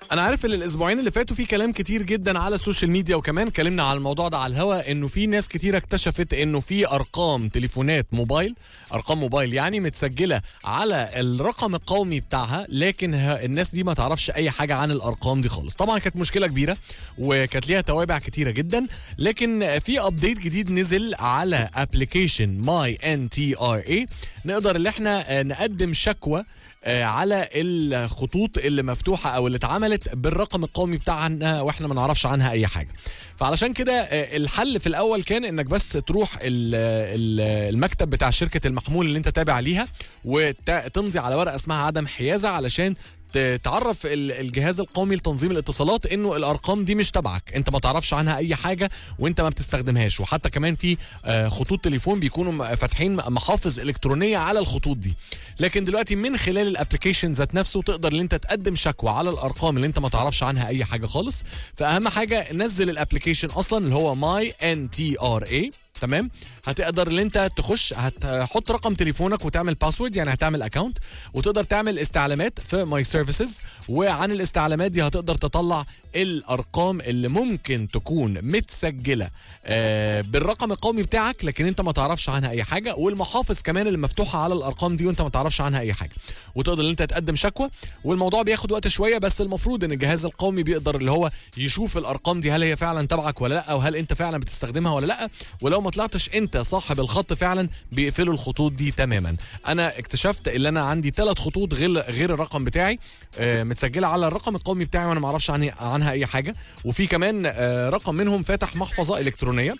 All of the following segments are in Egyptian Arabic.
انا عارف ان الاسبوعين اللي فاتوا في كلام كتير جدا على السوشيال ميديا وكمان اتكلمنا على الموضوع ده على الهوا انه في ناس كتير اكتشفت انه في ارقام تليفونات موبايل ارقام موبايل يعني متسجله على الرقم القومي بتاعها لكن ه- الناس دي ما تعرفش اي حاجه عن الارقام دي خالص طبعا كانت مشكله كبيره وكانت ليها توابع كتيره جدا لكن في ابديت جديد نزل على ابلكيشن ماي ان تي ار اي نقدر ان احنا آه، نقدم شكوى آه، على الخطوط اللي مفتوحه او اللي اتعملت بالرقم القومي بتاعنا واحنا ما نعرفش عنها اي حاجه فعلشان كده آه، الحل في الاول كان انك بس تروح ال- ال- المكتب بتاع شركه المحمول اللي انت تابع ليها وتمضي على ورقه اسمها عدم حيازه علشان ت- تعرف ال- الجهاز القومي لتنظيم الاتصالات انه الارقام دي مش تبعك انت ما تعرفش عنها اي حاجه وانت ما بتستخدمهاش وحتى كمان في آه، خطوط تليفون بيكونوا م- فاتحين محافظ الكترونيه على الخطوط دي لكن دلوقتي من خلال الابلكيشن ذات نفسه تقدر ان انت تقدم شكوى على الارقام اللي انت ما تعرفش عنها اي حاجه خالص فاهم حاجه نزل الابلكيشن اصلا اللي هو ماي ان تي ار اي تمام هتقدر ان انت تخش هتحط رقم تليفونك وتعمل باسورد يعني هتعمل اكونت وتقدر تعمل استعلامات في ماي سيرفيسز وعن الاستعلامات دي هتقدر تطلع الارقام اللي ممكن تكون متسجله آه بالرقم القومي بتاعك لكن انت ما تعرفش عنها اي حاجه والمحافظ كمان اللي مفتوحه على الارقام دي وانت ما تعرفش عنها اي حاجه وتقدر ان انت تقدم شكوى والموضوع بياخد وقت شويه بس المفروض ان الجهاز القومي بيقدر اللي هو يشوف الارقام دي هل هي فعلا تبعك ولا لا وهل انت فعلا بتستخدمها ولا لا ولو ما طلعتش انت صاحب الخط فعلا بيقفلوا الخطوط دي تماما انا اكتشفت ان انا عندي ثلاث خطوط غير غير الرقم بتاعي آه، متسجله على الرقم القومي بتاعي وانا ما اعرفش عنها عنها اي حاجه وفي كمان آه، رقم منهم فاتح محفظه الكترونيه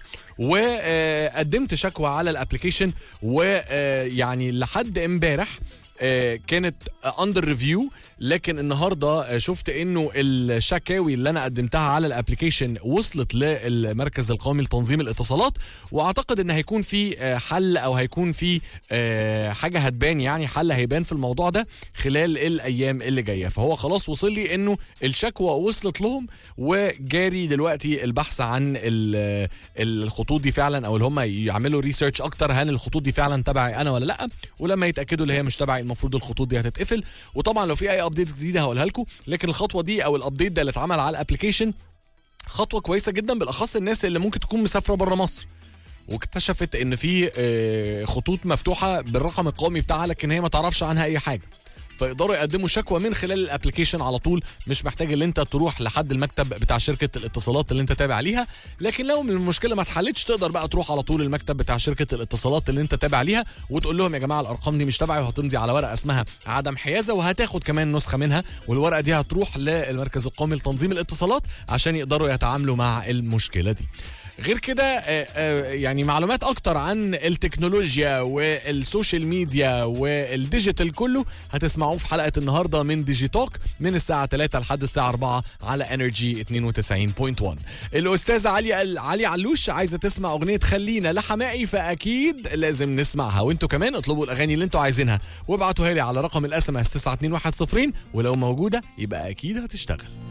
وقدمت شكوى على الابلكيشن ويعني لحد امبارح آه، كانت اندر ريفيو لكن النهارده آه، شفت انه الشكاوي اللي انا قدمتها على الابلكيشن وصلت للمركز القومي لتنظيم الاتصالات واعتقد ان هيكون في آه، حل او هيكون في آه، حاجه هتبان يعني حل هيبان في الموضوع ده خلال الايام اللي جايه فهو خلاص وصل لي انه الشكوى وصلت لهم وجاري دلوقتي البحث عن ال- الخطوط دي فعلا او اللي هم يعملوا ريسيرش اكتر هل الخطوط دي فعلا تبعي انا ولا لا ولما يتاكدوا اللي هي مش تبعي المفروض الخطوط دي هتتقفل وطبعا لو في اي ابديت جديده هقولها لكم لكن الخطوه دي او الابديت ده اللي اتعمل على الابلكيشن خطوه كويسه جدا بالاخص الناس اللي ممكن تكون مسافره بره مصر واكتشفت ان في آه، خطوط مفتوحه بالرقم القومي بتاعها لكن هي ما تعرفش عنها اي حاجه فيقدروا يقدموا شكوى من خلال الابلكيشن على طول مش محتاج ان انت تروح لحد المكتب بتاع شركه الاتصالات اللي انت تابع ليها لكن لو المشكله ما اتحلتش تقدر بقى تروح على طول المكتب بتاع شركه الاتصالات اللي انت تابع ليها وتقول لهم يا جماعه الارقام دي مش تبعي وهتمضي على ورقه اسمها عدم حيازه وهتاخد كمان نسخه منها والورقه دي هتروح للمركز القومي لتنظيم الاتصالات عشان يقدروا يتعاملوا مع المشكله دي غير كده آه، آه، يعني معلومات اكتر عن التكنولوجيا والسوشيال ميديا والديجيتال كله هتسمعوه في حلقه النهارده من ديجي توك من الساعه 3 لحد الساعه 4 على انرجي 92.1 الاستاذه علي علي علوش عايزه تسمع اغنيه خلينا لحمائي فاكيد لازم نسمعها وانتوا كمان اطلبوا الاغاني اللي انتوا عايزينها وابعتوها لي على رقم الاس ام اس 921 ولو موجوده يبقى اكيد هتشتغل